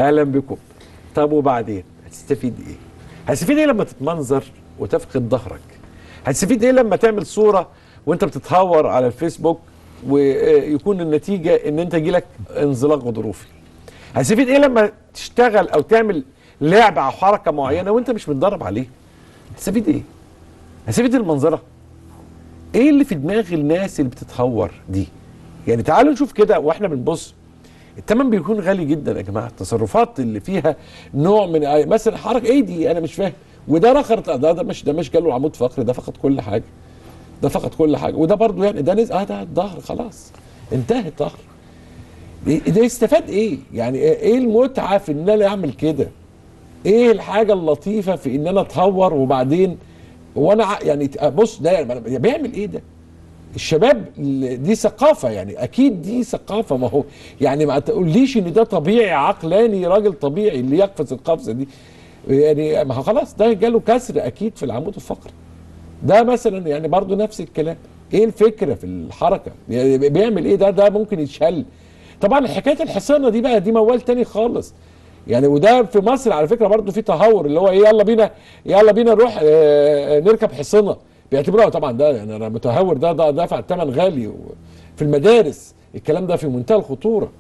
اهلا بكم طب وبعدين هتستفيد ايه هتستفيد ايه لما تتمنظر وتفقد ظهرك هتستفيد ايه لما تعمل صوره وانت بتتهور على الفيسبوك ويكون النتيجه ان انت يجيلك انزلاق غضروفي هتستفيد ايه لما تشتغل او تعمل لعبه او حركه معينه وانت مش متدرب عليه هتستفيد ايه هتستفيد المنظره ايه اللي في دماغ الناس اللي بتتهور دي يعني تعالوا نشوف كده واحنا بنبص الثمن بيكون غالي جدا يا جماعه التصرفات اللي فيها نوع من مثلا حركه ايه دي انا مش فاهم وده رخر ده ده مش ده مش جاله عمود فقري ده فقد كل حاجه ده فقد كل حاجه وده برضو يعني ده نزل اه ده الظهر خلاص انتهى الظهر ده يستفاد ايه يعني ايه المتعه في ان انا اعمل كده ايه الحاجه اللطيفه في ان انا اتهور وبعدين وانا يعني بص ده يعني بيعمل ايه ده الشباب دي ثقافه يعني اكيد دي ثقافه ما هو يعني ما تقوليش ان ده طبيعي عقلاني راجل طبيعي اللي يقفز القفزه دي يعني ما هو خلاص ده جاله كسر اكيد في العمود الفقري ده مثلا يعني برضو نفس الكلام ايه الفكره في الحركه يعني بيعمل ايه ده ده ممكن يتشل طبعا حكايه الحصانه دي بقى دي موال تاني خالص يعني وده في مصر على فكره برضو في تهور اللي هو ايه يلا بينا يلا بينا نروح اه نركب حصنه بيعتبروها طبعا ده يعني انا متهور ده ده دافع ثمن غالي في المدارس الكلام ده في منتهى الخطوره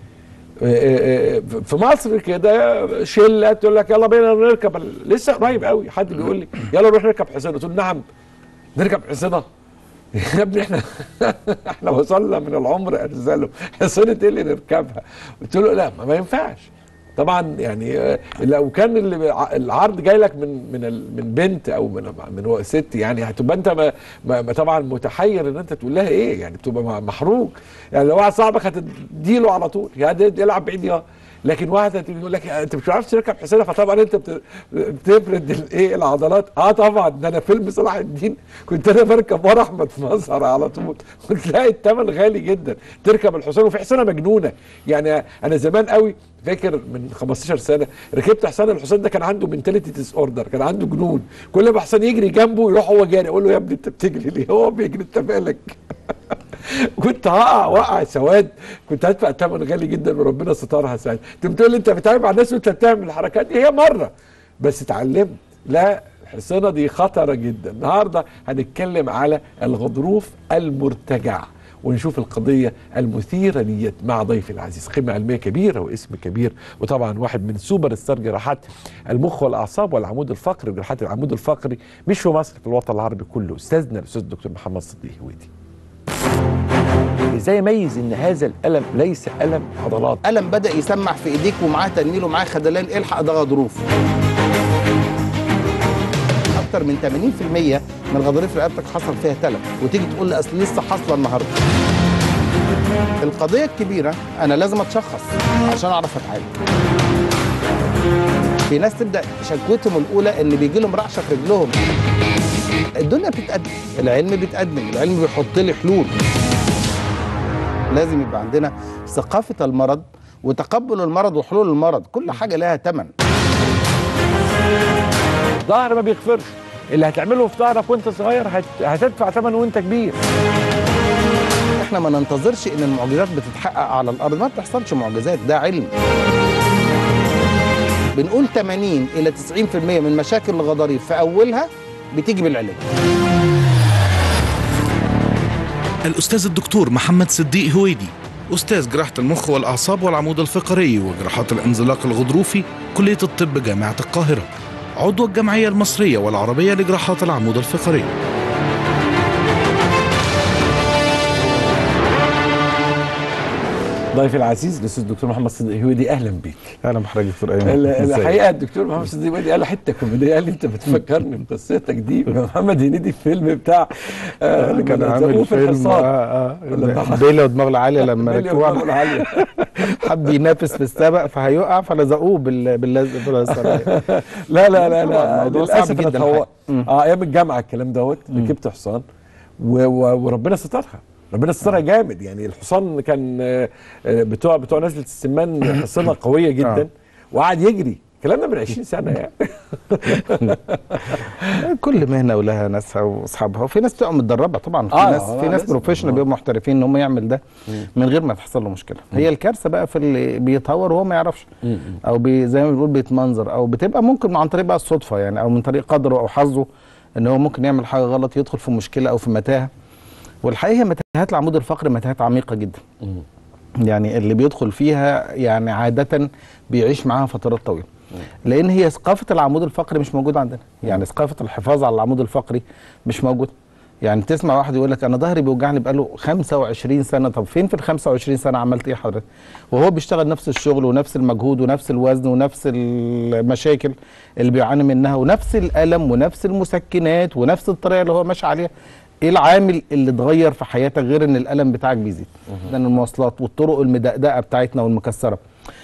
في مصر كده شله تقول لك يلا بينا نركب لسه قريب قوي حد بيقول لي يلا نروح نركب حصانه قلت له نعم نركب حصانه يا ابني احنا احنا وصلنا من العمر ارزاله حصانه ايه اللي نركبها قلت له لا ما, ما ينفعش طبعا يعني لو كان اللي العرض جاي لك من من من بنت او من من ست يعني هتبقى انت ما ما طبعا متحير ان انت تقول لها ايه يعني بتبقى محروق يعني لو واحد صاحبك هتديله على طول يعني العب بعيد يا لكن واحد يقول لك انت مش عارف تركب حصانه فطبعا انت بتفرد الايه العضلات اه طبعا ده انا فيلم صلاح الدين كنت انا بركب ورا احمد مظهر على طول وتلاقي الثمن غالي جدا تركب الحصان وفي حصانه مجنونه يعني انا زمان قوي فاكر من 15 سنه ركبت حصان الحصان ده كان عنده منتاليتي ديس اوردر كان عنده جنون كل ما حصان يجري جنبه يروح هو جاري اقول له يا ابني انت بتجري ليه هو بيجري انت مالك كنت هقع وقع سواد كنت هدفع ثمن غالي جدا وربنا سترها ساعتها انت بتقول لي انت بتعامل مع الناس وانت بتعمل الحركات دي هي مره بس اتعلمت لا الحصانه دي خطره جدا النهارده هنتكلم على الغضروف المرتجع ونشوف القضية المثيرة ديت مع ضيفي العزيز قيمة علمية كبيرة واسم كبير وطبعا واحد من سوبر ستار جراحات المخ والأعصاب والعمود الفقري وجراحات العمود الفقري مش في مصر في الوطن العربي كله أستاذنا الأستاذ الدكتور محمد صديق هويدي ازاي اميز ان هذا الالم ليس الم عضلات الم بدا يسمع في ايديك ومعاه تنميل ومعاه خدلان الحق ده غضروف اكتر من 80% من الغضاريف رقبتك حصل فيها تلف وتيجي تقول لي اصل لسه حاصله النهارده القضيه الكبيره انا لازم اتشخص عشان اعرف اتعالج في ناس تبدا شكوتهم الاولى ان بيجي لهم رعشه في رجلهم الدنيا بتتقدم العلم بيتقدم العلم بيحط لي حلول لازم يبقى عندنا ثقافه المرض وتقبل المرض وحلول المرض كل حاجه لها ثمن ظهر ما بيغفرش اللي هتعمله في ظهرك وانت صغير هت... هتدفع ثمن وانت كبير احنا ما ننتظرش ان المعجزات بتتحقق على الارض ما بتحصلش معجزات ده علم بنقول 80 الى 90% من مشاكل الغضاريف في اولها بتيجي بالعلاج الأستاذ الدكتور محمد صديق هويدي أستاذ جراحة المخ والأعصاب والعمود الفقري وجراحات الانزلاق الغضروفي كلية الطب جامعة القاهرة عضو الجمعية المصرية والعربية لجراحات العمود الفقري ضيفي العزيز الاستاذ الدكتور محمد صديق هويدي اهلا بيك اهلا بحضرتك دكتور ايمن الحقيقه الدكتور محمد صديق هويدي قال حته كوميديه قال لي انت بتفكرني بقصتك دي محمد هنيدي الفيلم بتاع آه اللي كان عامل فيلم اه اه بيلا ودماغ العاليه لما ركبوا حب ينافس في السبق فهيقع فلزقوه باللزق لا لا لا لا الموضوع صعب جدا هو اه ايام الجامعه الكلام دوت ركبت حصان وربنا سترها ربنا سترها جامد يعني الحصان كان بتوع بتوع نزله السمان حصانه قويه جدا وقعد يجري الكلام ده من 20 سنه يعني كل مهنه ولها ناسها واصحابها وفي ناس بتبقى متدربه طبعا في آه، ناس آه، في ناس لازم. بروفيشنال بيبقوا محترفين ان هم يعمل ده من غير ما تحصل له مشكله هي الكارثه بقى في اللي بيتهور وهو ما يعرفش او بي زي ما بنقول بيتمنظر او بتبقى ممكن عن طريق بقى الصدفه يعني او من طريق قدره او حظه ان هو ممكن يعمل حاجه غلط يدخل في مشكله او في متاهه والحقيقه متاهات العمود الفقري متاهات عميقه جدا يعني اللي بيدخل فيها يعني عاده بيعيش معاها فترات طويله لان هي ثقافه العمود الفقري مش موجوده عندنا يعني ثقافه الحفاظ على العمود الفقري مش موجوده يعني تسمع واحد يقول لك انا ظهري بيوجعني بقاله 25 سنه طب فين في ال 25 سنه عملت ايه حضرتك وهو بيشتغل نفس الشغل ونفس المجهود ونفس الوزن ونفس المشاكل اللي بيعاني منها ونفس الالم ونفس المسكنات ونفس الطريقه اللي هو ماشي عليها ايه العامل اللي اتغير في حياتك غير ان الالم بتاعك بيزيد لان المواصلات والطرق المدقدقه بتاعتنا والمكسره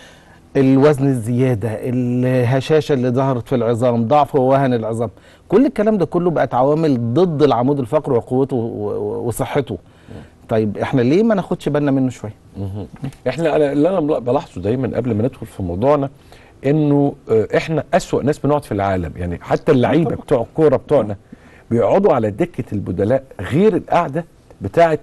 الوزن الزياده الهشاشه اللي ظهرت في العظام ضعف ووهن العظام كل الكلام ده كله بقت عوامل ضد العمود الفقري وقوته و- و- وصحته طيب احنا ليه ما ناخدش بالنا منه شويه احنا أنا- اللي انا بلاحظه دايما قبل ما ندخل في موضوعنا انه آه، احنا اسوأ ناس بنقعد في العالم يعني حتى اللعيبه بتوع الكوره بتوعنا بيقعدوا على دكه البدلاء غير القعده بتاعه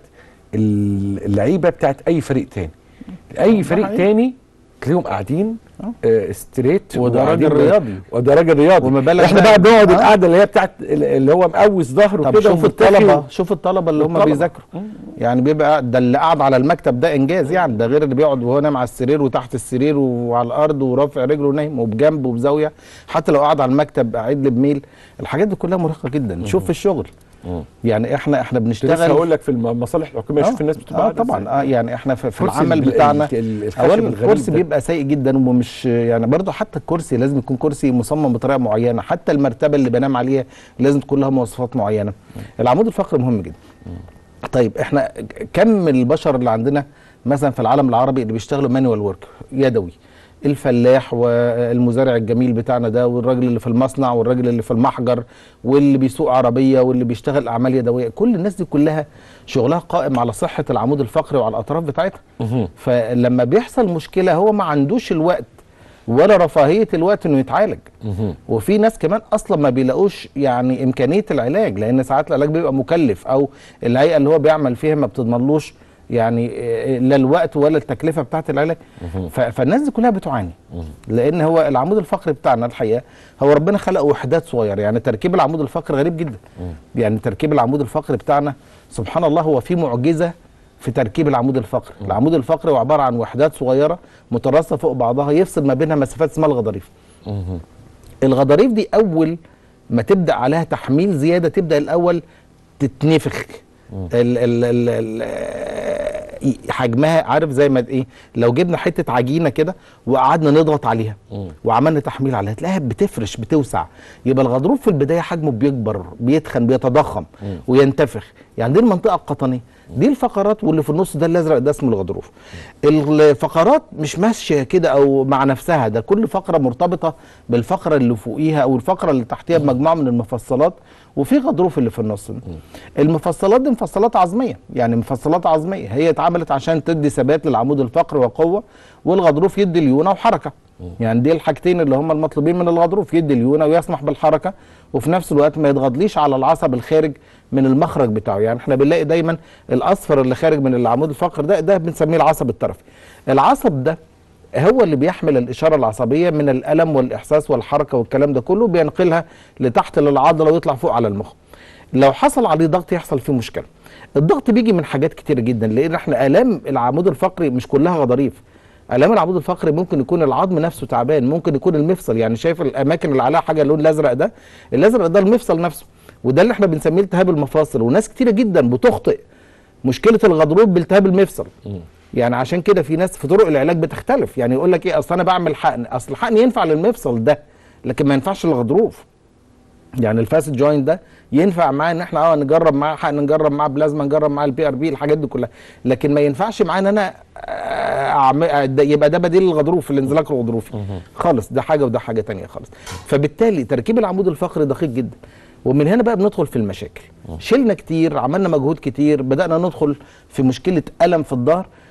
ال- اللعيبه بتاعه اي فريق تاني اي فريق حقيقي. تاني تلاقيهم قاعدين آه ستريت وده وقاعدين راجل ب- رياضي. وده راجل رياضي وما بالك احنا بقى- بقى بنقعد آه. القعده اللي هي بتاعت اللي هو مقوس ظهره طب كده شوف ومرتخي الطلبه شوف الطلبه اللي هم الطلبة. بيذاكروا يعني بيبقى ده اللي قاعد على المكتب ده انجاز يعني ده غير اللي بيقعد وهو نايم على السرير وتحت السرير وعلى الارض ورافع رجله ونايم وبجنب وبزاويه حتى لو قاعد على المكتب قاعد لي بميل الحاجات دي كلها مرهقه جدا شوف في الشغل يعني احنا احنا لسه بنشتغل هقول لك في المصالح الحكوميه شوف الناس بتبقى اه قاعدة طبعا إزاي. اه يعني احنا في, في كرسي العمل ال- بتاعنا ال- ال- الخشب اولا الغريب الكرسي ده. بيبقى سيء جدا ومش يعني برضه حتى الكرسي لازم يكون كرسي مصمم بطريقه معينه حتى المرتبه اللي بنام عليها لازم تكون لها مواصفات معينه العمود الفقري مهم جدا طيب احنا كم البشر اللي عندنا مثلا في العالم العربي اللي بيشتغلوا مانوال ورك يدوي الفلاح والمزارع الجميل بتاعنا ده والراجل اللي في المصنع والراجل اللي في المحجر واللي بيسوق عربيه واللي بيشتغل اعمال يدويه كل الناس دي كلها شغلها قائم على صحه العمود الفقري وعلى الاطراف بتاعتها فلما بيحصل مشكله هو ما عندوش الوقت ولا رفاهيه الوقت انه يتعالج وفي ناس كمان اصلا ما بيلاقوش يعني امكانيه العلاج لان ساعات العلاج بيبقى مكلف او الهيئه اللي هو بيعمل فيها ما بتضمنلوش يعني آه، لا الوقت ولا التكلفه بتاعت العلاج ف- فالناس دي كلها بتعاني لان هو العمود الفقري بتاعنا الحقيقه هو ربنا خلق وحدات صغيره يعني تركيب العمود الفقري غريب جدا يعني تركيب العمود الفقري بتاعنا سبحان الله هو في معجزه في تركيب العمود الفقري العمود الفقري هو عباره عن وحدات صغيره متراصه فوق بعضها يفصل ما بينها مسافات اسمها الغضاريف الغضاريف دي اول ما تبدا عليها تحميل زياده تبدا الاول تتنفخ ال ال ال ال حجمها عارف زي ما ايه لو جبنا حته عجينه كده وقعدنا نضغط عليها وعملنا تحميل عليها تلاقيها بتفرش بتوسع يبقى الغضروف في البدايه حجمه بيكبر بيتخن بيتضخم وينتفخ يعني دي المنطقه القطنيه دي الفقرات واللي في النص ده الازرق ده اسمه الغضروف الفقرات مش ماشيه كده او مع نفسها ده كل فقره مرتبطه بالفقره اللي فوقيها او الفقره اللي تحتيها بمجموعه من المفصلات وفي غضروف اللي في النص المفصلات دي مفصلات عظميه يعني مفصلات عظميه هي اتعملت عشان تدي ثبات للعمود الفقري وقوه والغضروف يدي ليونه وحركه يعني دي الحاجتين اللي هم المطلوبين من الغضروف يدي ليونه ويسمح بالحركه وفي نفس الوقت ما يتغضليش على العصب الخارج من المخرج بتاعه يعني احنا بنلاقي دايما الاصفر اللي خارج من العمود الفقري ده ده بنسميه العصب الطرفي العصب ده هو اللي بيحمل الإشارة العصبية من الألم والإحساس والحركة والكلام ده كله بينقلها لتحت للعضلة ويطلع فوق على المخ لو حصل عليه ضغط يحصل فيه مشكلة الضغط بيجي من حاجات كتير جدا لأن احنا آلام العمود الفقري مش كلها غضاريف آلام العمود الفقري ممكن يكون العظم نفسه تعبان ممكن يكون المفصل يعني شايف الأماكن اللي عليها حاجة اللون الأزرق ده الأزرق ده المفصل نفسه وده اللي احنا بنسميه التهاب المفاصل وناس كتيرة جدا بتخطئ مشكلة الغضروف بالتهاب المفصل يعني عشان كده في ناس في طرق العلاج بتختلف يعني يقول لك ايه اصل انا بعمل حقن اصل الحقن ينفع للمفصل ده لكن ما ينفعش للغضروف يعني الفاسد جوينت ده ينفع معاه ان احنا اه نجرب معاه حقن نجرب معاه بلازما نجرب معاه البي ار بي الحاجات دي كلها لكن ما ينفعش معاه ان انا أعمل يبقى ده بديل للغضروف الانزلاق الغضروفي خالص ده حاجه وده حاجه تانية خالص فبالتالي تركيب العمود الفقري دقيق جدا ومن هنا بقى بندخل في المشاكل شلنا كتير عملنا مجهود كتير بدانا ندخل في مشكله الم في الظهر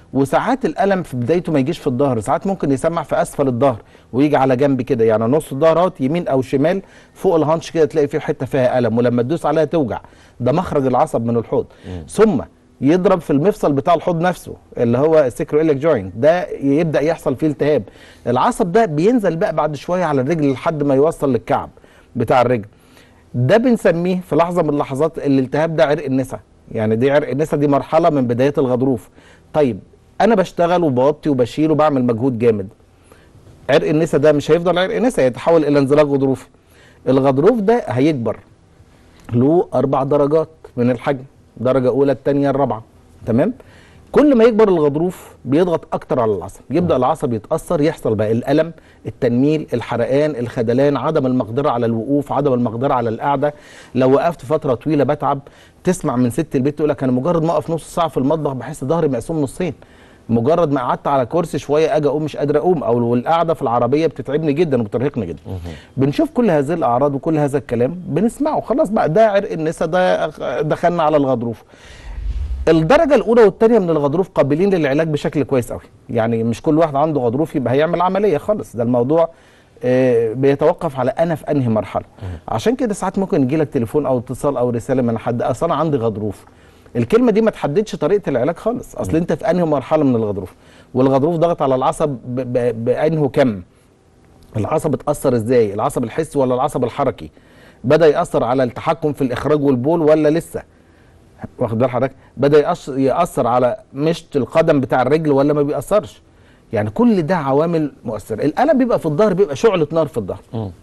وساعات الالم في بدايته ما يجيش في الظهر ساعات ممكن يسمع في اسفل الظهر ويجي على جنب كده يعني نص الظهر اهوت يمين او شمال فوق الهانش كده تلاقي في حته فيها الم ولما تدوس عليها توجع ده مخرج العصب من الحوض ثم يضرب في المفصل بتاع الحوض نفسه اللي هو السيكرويلك جوينت ده يبدا يحصل فيه التهاب العصب ده بينزل بقى بعد شويه على الرجل لحد ما يوصل للكعب بتاع الرجل ده بنسميه في لحظه من اللحظات الالتهاب ده عرق النسا يعني دي عرق النسا دي مرحله من بدايه الغضروف طيب انا بشتغل وبوطي وبشيل وبعمل مجهود جامد عرق النسا ده مش هيفضل عرق نسا يتحول الى انزلاق غضروفي الغضروف ده هيكبر له اربع درجات من الحجم درجه اولى الثانيه الرابعه تمام كل ما يكبر الغضروف بيضغط اكتر على العصب يبدا العصب يتاثر يحصل بقى الالم التنميل الحرقان الخدلان عدم المقدره على الوقوف عدم المقدره على القعده لو وقفت فتره طويله بتعب تسمع من ست البيت تقول لك انا مجرد ما اقف نص ساعه في المطبخ بحس ظهري مقسوم نصين مجرد ما قعدت على كرسي شويه اجي اقوم مش قادر اقوم او القعده في العربيه بتتعبني جدا وبترهقني جدا بنشوف كل هذه الاعراض وكل هذا الكلام بنسمعه خلاص بقى ده عرق النسا ده دخلنا على الغضروف الدرجه الاولى والثانيه من الغضروف قابلين للعلاج بشكل كويس قوي يعني مش كل واحد عنده غضروف يبقى هيعمل عمليه خالص ده الموضوع آه، بيتوقف على انا في انهي مرحله عشان كده ساعات ممكن يجي لك تليفون او اتصال او رساله من حد اصل انا عندي غضروف الكلمه دي ما تحددش طريقه العلاج خالص اصل انت في انهي مرحله من الغضروف والغضروف ضغط على العصب ب- ب- بانه كم العصب اتاثر ازاي العصب الحسي ولا العصب الحركي بدا ياثر على التحكم في الاخراج والبول ولا لسه واخد بال حضرتك بدا يأث- ياثر على مشط القدم بتاع الرجل ولا ما بيأثرش يعني كل ده عوامل مؤثره الالم بيبقى في الظهر بيبقى شعله نار في الظهر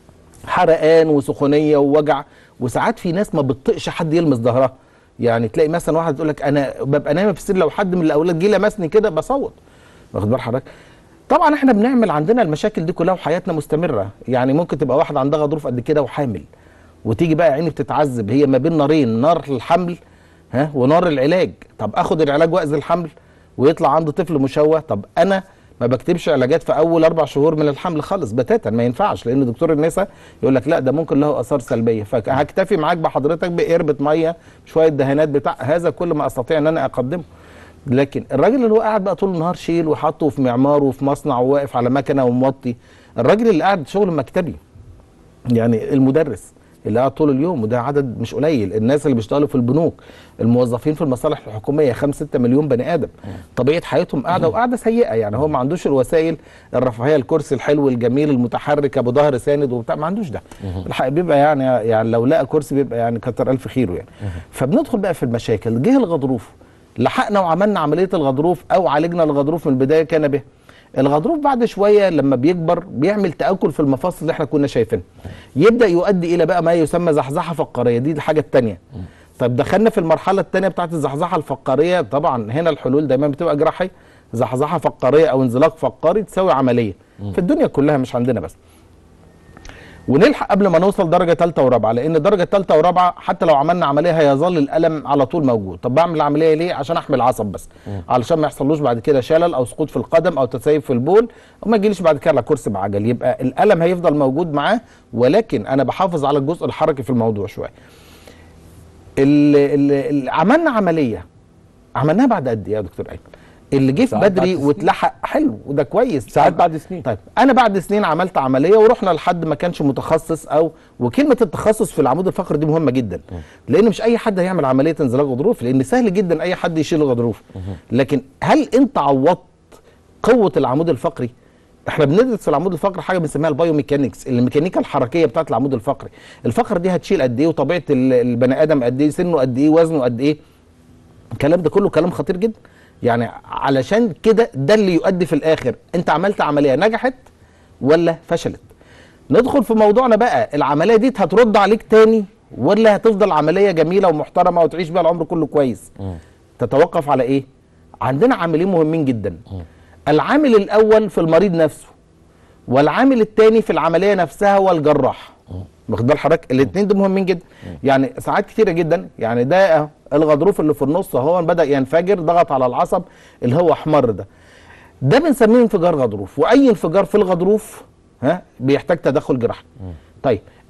حرقان وسخونيه ووجع وساعات في ناس ما بتطقش حد يلمس ظهرها يعني تلاقي مثلا واحد تقول لك انا ببقى نايم في السرير لو حد من الاولاد جه لمسني كده بصوت واخد بال حضرتك طبعا احنا بنعمل عندنا المشاكل دي كلها وحياتنا مستمره يعني ممكن تبقى واحد عندها غضروف قد كده وحامل وتيجي بقى عيني بتتعذب هي ما بين نارين نار الحمل ها ونار العلاج طب اخد العلاج واذي الحمل ويطلع عنده طفل مشوه طب انا ما بكتبش علاجات في اول اربع شهور من الحمل خالص بتاتا ما ينفعش لان دكتور النساء يقول لك لا ده ممكن له اثار سلبيه فهكتفي معاك بحضرتك بقربة ميه شويه دهانات بتاع هذا كل ما استطيع ان انا اقدمه لكن الراجل اللي هو قاعد بقى طول النهار شيل وحاطه في معمار وفي مصنع وواقف على مكنه وموطي الراجل اللي قاعد شغل مكتبي يعني المدرس اللي قاعد طول اليوم وده عدد مش قليل الناس اللي بيشتغلوا في البنوك الموظفين في المصالح الحكوميه 5 6 مليون بني ادم طبيعه حياتهم قاعده وقاعده سيئه يعني هو ما عندوش الوسائل الرفاهيه الكرسي الحلو الجميل المتحرك ابو ظهر ساند وبتاع ما عندوش ده الحق بيبقى يعني يعني لو لقى كرسي بيبقى يعني كتر الف خيره يعني فبندخل بقى في المشاكل جه الغضروف لحقنا وعملنا عمليه الغضروف او عالجنا الغضروف من البدايه كان به الغضروف بعد شويه لما بيكبر بيعمل تاكل في المفاصل اللي احنا كنا شايفينها يبدا يؤدي الى بقى ما يسمى زحزحه فقاريه دي الحاجه الثانيه طب دخلنا في المرحله الثانيه بتاعت الزحزحه الفقاريه طبعا هنا الحلول دايما بتبقى جراحيه زحزحه فقاريه او انزلاق فقاري تساوي عمليه في الدنيا كلها مش عندنا بس ونلحق قبل ما نوصل درجه ثالثه ورابعه لان درجه ثالثه ورابعه حتى لو عملنا عمليه هيظل الالم على طول موجود طب بعمل عمليه ليه عشان احمي العصب بس علشان ما يحصلوش بعد كده شلل او سقوط في القدم او تسيب في البول وما يجيليش بعد كده على كرسي بعجل يبقى الالم هيفضل موجود معاه ولكن انا بحافظ على الجزء الحركي في الموضوع شويه ال- ال- ال- عملنا عمليه عملناها بعد قد ايه يا دكتور ايمن اللي جه في ساعات بعد بدري سنين. واتلحق حلو وده كويس ساعات طب- بعد سنين. طيب انا بعد سنين عملت عمليه ورحنا لحد ما كانش متخصص او وكلمه التخصص في العمود الفقري دي مهمه جدا لان مش اي حد هيعمل عمليه انزلاق غضروف لان سهل جدا اي حد يشيل غضروف لكن هل انت عوضت قوه العمود الفقري احنا بندرس في العمود الفقري حاجه بنسميها البايوميكانكس الميكانيكا الحركيه بتاعه العمود الفقري الفقره دي هتشيل قد ايه وطبيعه ال- البني ادم قد ايه سنه قد ايه وزنه قد ايه الكلام ده كله كلام خطير جدا يعني علشان كده ده اللي يؤدي في الاخر انت عملت عمليه نجحت ولا فشلت ندخل في موضوعنا بقى العمليه دي هترد عليك تاني ولا هتفضل عمليه جميله ومحترمه وتعيش بيها العمر كله كويس تتوقف على ايه عندنا عاملين مهمين جدا العامل الاول في المريض نفسه والعامل الثاني في العمليه نفسها هو الجراح واخد بال حضرتك الاثنين دول مهمين جدا يعني ساعات كتيره جدا يعني ده أهو الغضروف اللي في النص هو بدا ينفجر ضغط على العصب اللي هو احمر ده ده بنسميه انفجار غضروف واي انفجار في الغضروف ها بيحتاج تدخل جراحي طيب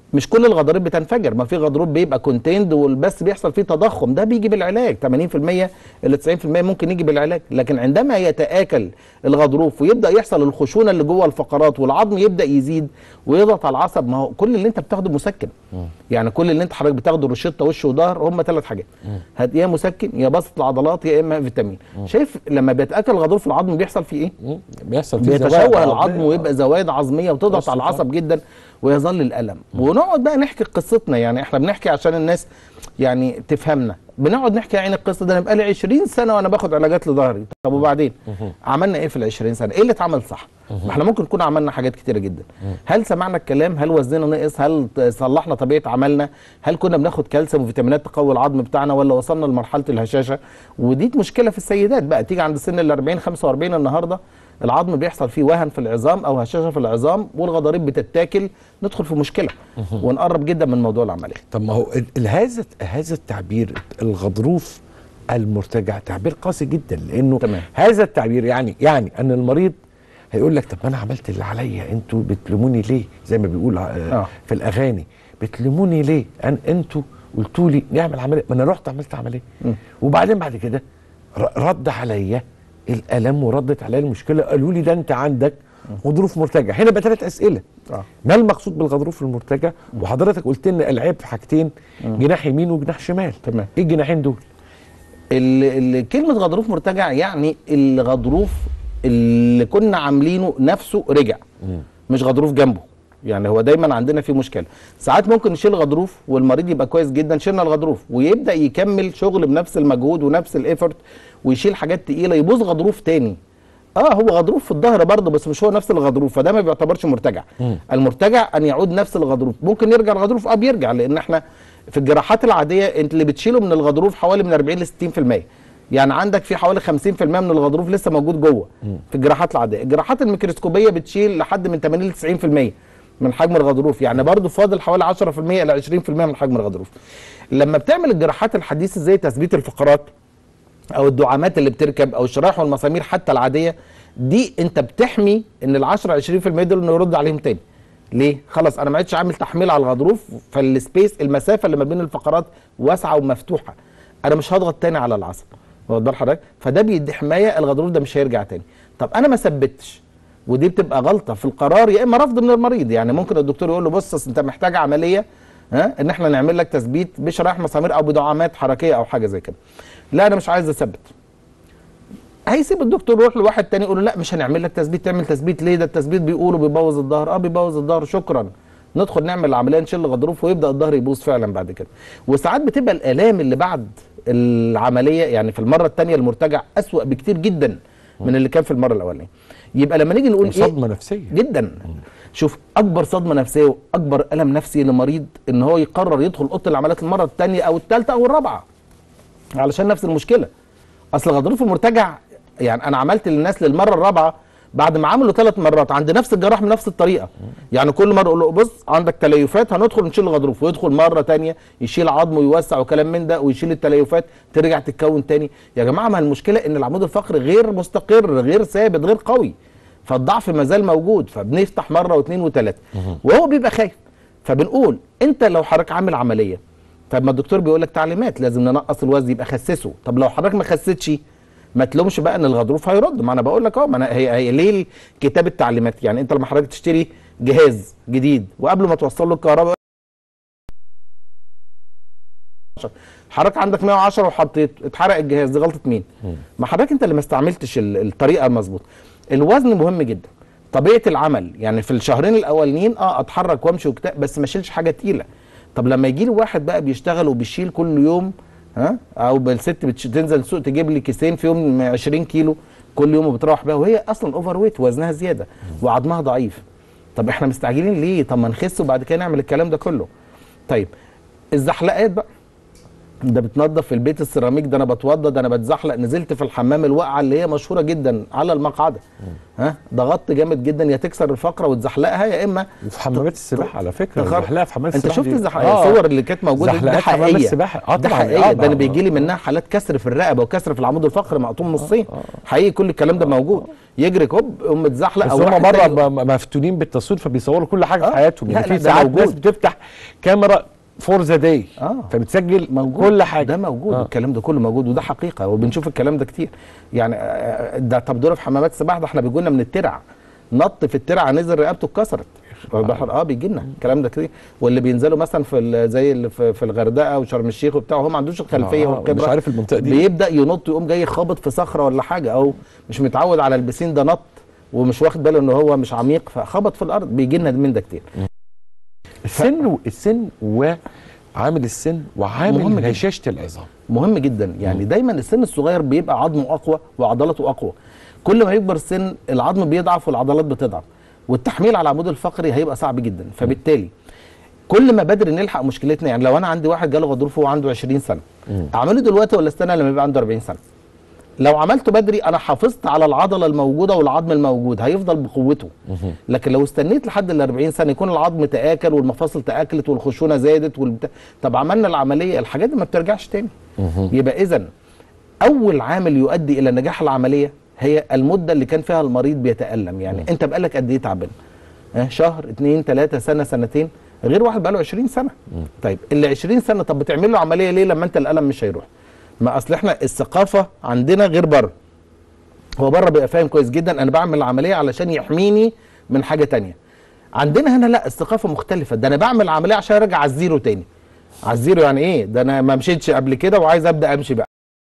مش كل الغضاريف بتنفجر ما في غضروف بيبقى كونتيند والبس بيحصل فيه تضخم ده بيجي بالعلاج 80% ل 90% ممكن يجي بالعلاج لكن عندما يتآكل الغضروف ويبدا يحصل الخشونه اللي جوه الفقرات والعظم يبدا يزيد ويضغط على العصب ما هو كل اللي انت بتاخده مسكن يعني كل اللي انت حضرتك بتاخده روشته وش وظهر هم ثلاث حاجات هات يا مسكن يا بسط العضلات يا اما فيتامين شايف لما بيتاكل غضروف العظم بيحصل فيه ايه مم. بيحصل فيه زوايا بيتشوه العظم عظمية. ويبقى زوايد عظميه وتضغط بس على العصب جدا ويظل الالم ونقعد بقى نحكي قصتنا يعني احنا بنحكي عشان الناس يعني تفهمنا بنقعد نحكي عين القصه ده انا بقالي 20 سنه وانا باخد علاجات لظهري طب وبعدين عملنا ايه في ال 20 سنه ايه اللي اتعمل صح ما احنا ممكن نكون عملنا حاجات كتيره جدا هل سمعنا الكلام هل وزننا نقص هل ت- صلحنا طبيعه عملنا هل كنا بناخد كالسيوم وفيتامينات تقوي العظم بتاعنا ولا وصلنا لمرحله الهشاشه ودي مشكله في السيدات بقى تيجي عند سن ال 40 45 النهارده العظم بيحصل فيه وهن في العظام او هشاشه في العظام والغضاريف بتتاكل ندخل في مشكله ونقرب جدا من موضوع العمليه طب ما هو ال- ال- هذا هذا التعبير الغضروف المرتجع تعبير قاسي جدا لانه تمام. هذا التعبير يعني يعني ان المريض هيقول لك طب ما انا عملت اللي عليا انتوا بتلوموني ليه زي ما بيقول آه. آه. في الاغاني بتلوموني ليه أن انتوا قلتوا لي نعمل عمليه ما انا رحت عملت عمليه وبعدين بعد كده ر- رد عليا الالم وردت عليا المشكله قالوا لي ده انت عندك غضروف مرتجع هنا بقى ثلاث اسئله آه. ما المقصود بالغضروف المرتجع وحضرتك قلت لنا العيب في حاجتين جناح يمين وجناح شمال تمام. ايه الجناحين دول ال- ال- كلمة غضروف مرتجع يعني الغضروف اللي كنا عاملينه نفسه رجع مش غضروف جنبه يعني هو دايما عندنا في مشكله ساعات ممكن نشيل غضروف والمريض يبقى كويس جدا شلنا الغضروف ويبدا يكمل شغل بنفس المجهود ونفس الايفورت ويشيل حاجات تقيله يبوظ غضروف تاني اه هو غضروف في الظهر برضه بس مش هو نفس الغضروف فده ما بيعتبرش مرتجع المرتجع ان يعود نفس الغضروف ممكن يرجع الغضروف اه بيرجع لان احنا في الجراحات العاديه انت اللي بتشيله من الغضروف حوالي من 40 ل 60% يعني عندك في حوالي 50% من الغضروف لسه موجود جوه في الجراحات العاديه الجراحات الميكروسكوبيه بتشيل لحد من 80 ل 90% من حجم الغضروف يعني برضه فاضل حوالي 10% الى 20% من حجم الغضروف لما بتعمل الجراحات الحديثه زي تثبيت الفقرات او الدعامات اللي بتركب او الشرايح والمسامير حتى العاديه دي انت بتحمي ان ال 10 20% دول انه يرد عليهم تاني ليه خلاص انا ما عدتش عامل تحميل على الغضروف فالسبيس المسافه اللي ما بين الفقرات واسعه ومفتوحه انا مش هضغط تاني على العصب واخد بال حضرتك فده بيدي حمايه الغضروف ده مش هيرجع تاني طب انا ما ثبتش ودي بتبقى غلطه في القرار يا اما رفض من المريض يعني ممكن الدكتور يقول له بص أصل انت محتاج عمليه ها ان احنا نعمل لك تثبيت بشرايح مسامير او بدعامات حركيه او حاجه زي كده لا انا مش عايز اثبت هيسيب الدكتور يروح لواحد تاني يقول له لا مش هنعمل لك تثبيت تعمل تثبيت ليه ده التثبيت بيقولوا بيبوظ الظهر اه بيبوظ الظهر شكرا ندخل نعمل العمليه نشيل الغضروف ويبدا الظهر يبوظ فعلا بعد كده وساعات بتبقى الالام اللي بعد العمليه يعني في المره الثانيه المرتجع اسوا بكتير جدا من اللي كان في المره الاولانيه يبقى لما نيجي نقول ايه صدمه نفسيه جدا شوف اكبر صدمه نفسيه واكبر الم نفسي لمريض ان هو يقرر يدخل اوضه العمليات المره الثانيه او الثالثه او الرابعه علشان نفس المشكله اصل الغضروف المرتجع يعني انا عملت للناس للمره الرابعه بعد ما عملوا ثلاث مرات عند نفس الجراح بنفس الطريقه يعني كل مره اقول له بص عندك تليفات هندخل نشيل الغضروف ويدخل مره تانية يشيل عظم ويوسع وكلام من ده ويشيل التليفات ترجع تتكون تاني يا جماعه ما المشكله ان العمود الفقري غير مستقر غير ثابت غير قوي فالضعف ما زال موجود فبنفتح مره واثنين وثلاثه وهو بيبقى خايف فبنقول انت لو حضرتك عامل عمليه طب ما الدكتور بيقول لك تعليمات لازم ننقص الوزن يبقى خسسه طب لو حضرتك ما خسيتش ما تلومش بقى ان الغضروف هيرد ما انا بقول لك اهو ما أنا هي, هي ليه كتاب التعليمات يعني انت لما حضرتك تشتري جهاز جديد وقبل ما توصل له الكهرباء حضرتك عندك 110 وحطيت اتحرق الجهاز دي غلطه مين؟ ما حضرتك انت اللي ما استعملتش ال- الطريقه المظبوطه الوزن مهم جدا طبيعه العمل يعني في الشهرين الاولانيين اه اتحرك وامشي وكتاب بس ما اشيلش حاجه تقيله طب لما يجي لي واحد بقى بيشتغل وبيشيل كل يوم ها او بالست بتش... تنزل السوق تجيب لي كيسين فيهم 20 كيلو كل يوم وبتروح بقى وهي اصلا اوفر ويت وزنها زياده وعظمها ضعيف طب احنا مستعجلين ليه طب ما نخس وبعد كده نعمل الكلام ده كله طيب الزحلقات بقى ده بتنظف في البيت السيراميك ده انا بتوضى ده انا بتزحلق نزلت في الحمام الواقعه اللي هي مشهوره جدا على المقعده ها ضغطت جامد جدا يا تكسر الفقره وتزحلقها يا اما وفي حمامات السباحه على فكره تخر- الزحلقه في حمامات انت السباحه شفت دي- الزح... آه. الصور اللي كانت موجوده دي؟ ده زحلقات حمام حقيقيه السباحة. آه ده طبعاً. حقيقيه آه ده انا طبعاً. بيجي لي منها حالات كسر في الرقبه وكسر في العمود الفقري مقطوم نصين حقيقي كل الكلام ده موجود يجري كوب يقوم متزحلق بس او هم واحد بره تاني- ب- مفتونين بالتصوير فبيصوروا كل حاجه آه. في حياتهم لا، يعني لا، في ده ساعات موجود. ناس بتفتح كاميرا فور ذا داي آه. فبتسجل موجود كل حاجه ده موجود آه. آه. الكلام ده كله موجود وده حقيقه وبنشوف الكلام ده كتير يعني آه، ده طب دول في حمامات السباحه ده احنا بيجوا لنا من الترع نط في الترعه نزل رقبته اتكسرت البحر اه بيجي لنا الكلام ده كتير واللي بينزلوا مثلا في ال- زي اللي في, في الغردقه وشرم الشيخ وبتاع هو ما عندوش الخلفيه آه، والخبره مش عارف المنطقة دي. بيبدا ينط يقوم جاي خابط في صخره ولا حاجه او مش متعود على البسين ده نط ومش واخد باله ان هو مش عميق فخبط في الارض بيجي لنا من ده كتير السن و... السن وعامل السن مهم وعامل جداً. هشاشه العظام مهم جدا يعني دايما السن الصغير بيبقى عظمه اقوى وعضلاته اقوى كل ما يكبر السن العظم بيضعف والعضلات بتضعف والتحميل على العمود الفقري هيبقى صعب جدا فبالتالي كل ما بدري نلحق مشكلتنا يعني لو انا عندي واحد جاله غضروف وهو عنده 20 سنه اعمله دلوقتي ولا استنى لما يبقى عنده 40 سنه لو عملته بدري انا حافظت على العضله الموجوده والعظم الموجود هيفضل بقوته لكن لو استنيت لحد ال 40 سنه يكون العظم تاكل والمفاصل تاكلت والخشونه زادت والبتاع طب عملنا العمليه الحاجات دي ما بترجعش تاني يبقى اذا اول عامل يؤدي الى نجاح العمليه هي المده اللي كان فيها المريض بيتالم يعني انت بقالك قد ايه تعبان اه شهر اتنين تلاته سنه سنتين غير واحد بقاله 20 سنه طيب اللي 20 سنه طب بتعمل له عمليه ليه لما انت الالم مش هيروح ما اصل احنا الثقافه عندنا غير بره هو بره بيبقى فاهم كويس جدا انا بعمل العمليه علشان يحميني من حاجه تانية عندنا هنا لا الثقافه مختلفه ده انا بعمل عمليه عشان ارجع على الزيرو تاني على الزيرو يعني ايه ده انا ما مشيتش قبل كده وعايز ابدا امشي بقى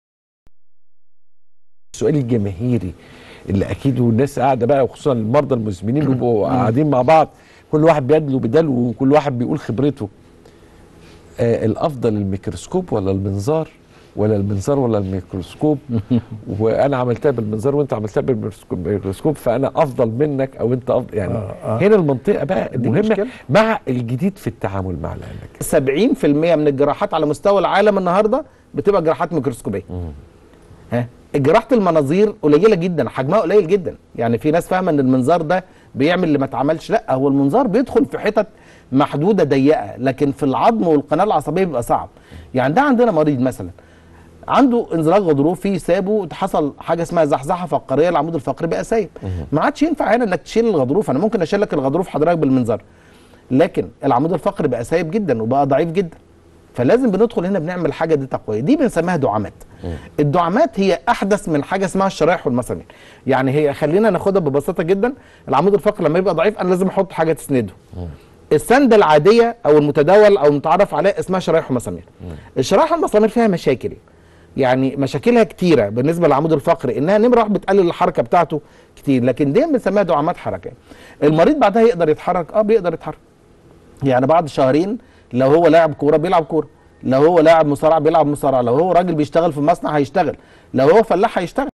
السؤال الجماهيري اللي اكيد والناس قاعده بقى وخصوصا المرضى المزمنين بيبقوا قاعدين مع بعض كل واحد بيدلو بدلو وكل واحد بيقول خبرته آه الافضل الميكروسكوب ولا المنظار ولا المنظار ولا الميكروسكوب وانا عملتها بالمنظار وانت عملتها بالميكروسكوب بالميكروسكوب فانا افضل منك او انت افضل يعني آه، آه. هنا المنطقه بقى دي المهمه مشكلة. مع الجديد في التعامل مع العلاج 70% من الجراحات على مستوى العالم النهارده بتبقى جراحات ميكروسكوبيه ها جراحه المناظير قليله جدا حجمها قليل جدا يعني في ناس فاهمه ان المنظار ده بيعمل اللي ما اتعملش لا هو المنظار بيدخل في حتت محدوده ضيقه لكن في العظم والقناه العصبيه بيبقى صعب يعني ده عندنا مريض مثلا عنده انزلاق غضروفي سابه حصل حاجه اسمها زحزحه فقريه العمود الفقري بقى سايب ما عادش ينفع هنا انك تشيل الغضروف انا ممكن اشيل لك الغضروف حضرتك بالمنظار لكن العمود الفقري بقى سايب جدا وبقى ضعيف جدا فلازم بندخل هنا بنعمل حاجه دي تقويه دي بنسميها دعامات الدعامات هي احدث من حاجه اسمها الشرايح والمسامير يعني هي خلينا ناخدها ببساطه جدا العمود الفقري لما يبقى ضعيف انا لازم احط حاجه تسنده السنده العاديه او المتداول او المتعارف عليه اسمها شرايح ومسامير الشرايح والمسامير فيها مشاكل يعني مشاكلها كتيره بالنسبه للعمود الفقري انها نمره واحد بتقلل الحركه بتاعته كتير لكن دي بنسميها دعامات حركه المريض بعدها يقدر يتحرك اه بيقدر يتحرك يعني بعد شهرين لو هو لاعب كوره بيلعب كوره لو هو لاعب مصارعه بيلعب مصارعه لو هو راجل بيشتغل في مصنع هيشتغل لو هو فلاح هيشتغل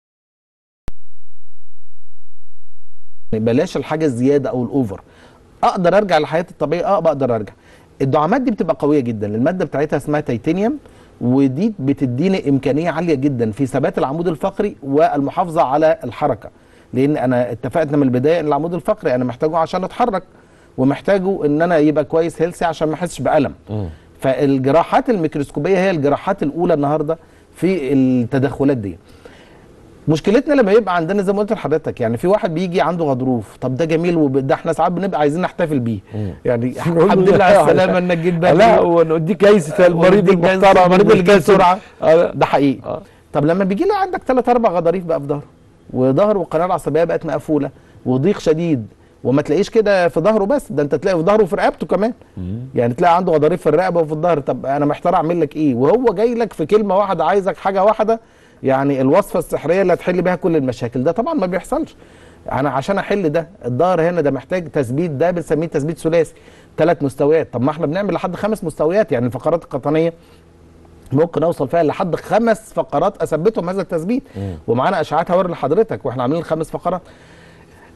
بلاش الحاجه الزياده او الاوفر اقدر ارجع لحياتي الطبيعيه اه بقدر ارجع الدعامات دي بتبقى قويه جدا الماده بتاعتها اسمها تيتانيوم ودي بتديني امكانيه عاليه جدا في ثبات العمود الفقري والمحافظه على الحركه لان انا اتفقنا من البدايه ان العمود الفقري انا محتاجه عشان اتحرك ومحتاجه ان انا يبقى كويس هيلسي عشان ما احسش بالم فالجراحات الميكروسكوبيه هي الجراحات الاولى النهارده في التدخلات دي مشكلتنا لما يبقى عندنا زي ما قلت لحضرتك يعني في واحد بيجي عنده غضروف طب ده جميل وده احنا ساعات بنبقى عايزين نحتفل بيه يعني الحمد لله على السلامه انك جيت بدري لا ونوديك جايزه المريض ونديك جايزة المحترم المريض اللي جاي الملتزم. بسرعه آه. ده حقيقي آه. طب لما بيجي لي عندك ثلاث اربع غضاريف بقى في ظهره وظهره والقناه العصبيه بقت مقفوله وضيق شديد وما تلاقيش كده في ظهره بس ده انت تلاقي في ظهره وفي رقبته كمان يعني تلاقي عنده غضاريف في الرقبه وفي الظهر طب انا محتار اعمل لك ايه وهو جاي لك في كلمه واحده عايزك حاجه واحده يعني الوصفه السحريه اللي هتحل بيها كل المشاكل ده طبعا ما بيحصلش انا عشان احل ده الظهر هنا ده محتاج تثبيت ده بنسميه تثبيت ثلاثي ثلاث مستويات طب ما احنا بنعمل لحد خمس مستويات يعني الفقرات القطنيه ممكن اوصل فيها لحد خمس فقرات اثبتهم هذا التثبيت ومعانا اشعاعات هوري لحضرتك واحنا عاملين خمس فقرات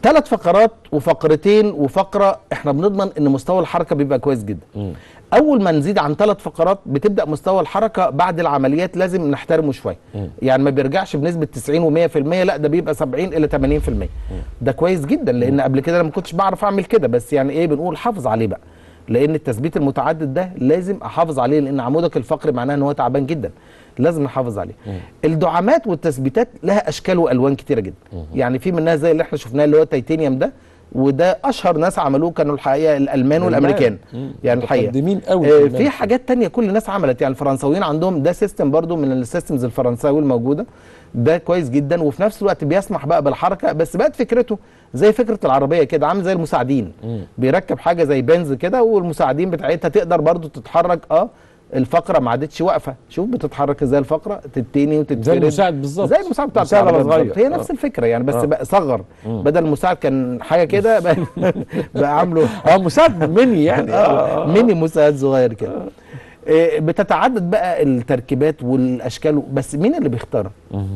ثلاث فقرات وفقرتين وفقره احنا بنضمن ان مستوى الحركه بيبقى كويس جدا اول ما نزيد عن ثلاث فقرات بتبدا مستوى الحركه بعد العمليات لازم نحترمه شويه يعني ما بيرجعش بنسبه 90 و100% لا ده بيبقى 70 الى 80% ده كويس جدا لان قبل كده انا ما كنتش بعرف اعمل كده بس يعني ايه بنقول حافظ عليه بقى لان التثبيت المتعدد ده لازم احافظ عليه لان عمودك الفقري معناه ان هو تعبان جدا لازم نحافظ عليه الدعامات والتثبيتات لها اشكال والوان كتيره جدا يعني في منها زي اللي احنا شفناه اللي هو التيتانيوم ده وده اشهر ناس عملوه كانوا الحقيقه الالمان والامريكان مم. يعني الحقيقه متقدمين قوي آه، كمان. في حاجات تانية كل الناس عملت يعني الفرنساويين عندهم ده سيستم برضو من السيستمز الفرنساوي الموجوده ده كويس جدا وفي نفس الوقت بيسمح بقى بالحركه بس بقت فكرته زي فكره العربيه كده عامل زي المساعدين بيركب حاجه زي بنز كده والمساعدين بتاعتها تقدر برضو تتحرك اه الفقره ما عادتش واقفه شوف بتتحرك ازاي الفقره تتني وتتفرد زي المساعد بالظبط. زي المساعد بتاع مساعد العربية على صغير. بالظبط. هي آه. نفس الفكره يعني بس آه. بقى صغر بدل المساعد كان حاجه كده بقى, بقى عامله اه مساعد مني يعني آه. ميني مساعد صغير كده آه. بتتعدد بقى التركيبات والاشكال بس مين اللي بيختار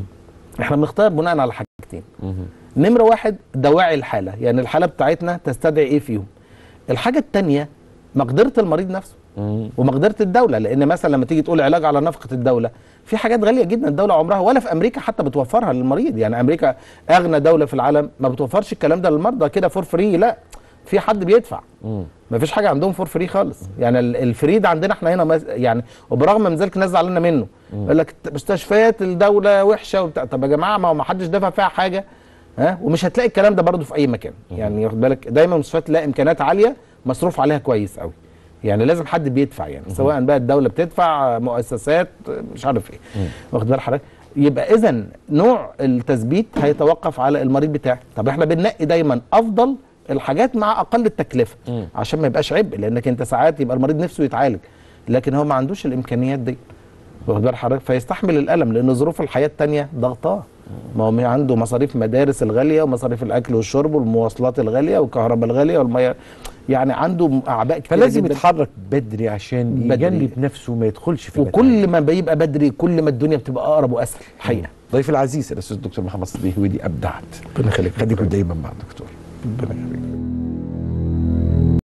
احنا بنختار بناء على حاجتين نمره واحد دواعي الحاله يعني الحاله بتاعتنا تستدعي ايه فيهم الحاجه الثانيه مقدره المريض نفسه ومقدره الدوله لان مثلا لما تيجي تقول علاج على نفقه الدوله في حاجات غاليه جدا الدوله عمرها ولا في امريكا حتى بتوفرها للمريض يعني امريكا اغنى دوله في العالم ما بتوفرش الكلام ده للمرضى كده فور فري لا في حد بيدفع ما فيش حاجه عندهم فور فري خالص يعني ال- الفري ده عندنا احنا هنا مز- يعني وبرغم من ذلك الناس زعلانه منه يقول لك مستشفيات الدوله وحشه وبتاع طب يا جماعه ما هو ما حدش دافع فيها حاجه ها ومش هتلاقي الكلام ده برضه في اي مكان يعني واخد بالك دايما المستشفيات تلاقي امكانيات عاليه مصروف عليها كويس قوي يعني لازم حد بيدفع يعني سواء بقى الدوله بتدفع مؤسسات مش عارف ايه واخد بال حضرتك يبقى اذا نوع التثبيت هيتوقف على المريض بتاعي طب احنا بننقي دايما افضل الحاجات مع اقل التكلفه عشان ما يبقاش عبء لانك انت ساعات يبقى المريض نفسه يتعالج لكن هو ما عندوش الامكانيات دي واخد بال حضرتك فيستحمل الالم لان ظروف الحياه التانية ضغطاه ما هو عنده مصاريف مدارس الغاليه ومصاريف الاكل والشرب والمواصلات الغاليه والكهرباء الغاليه والميه يعني عنده اعباء كتير فلازم جدا يتحرك بدري عشان بدري. يجنب نفسه ما يدخلش في وكل ما بيبقى بدري كل ما الدنيا بتبقى اقرب واسهل الحقيقه ضيف العزيز الاستاذ الدكتور محمد صديق ودي ابدعت ربنا يخليك خليكم دايما مع الدكتور ربنا يخليك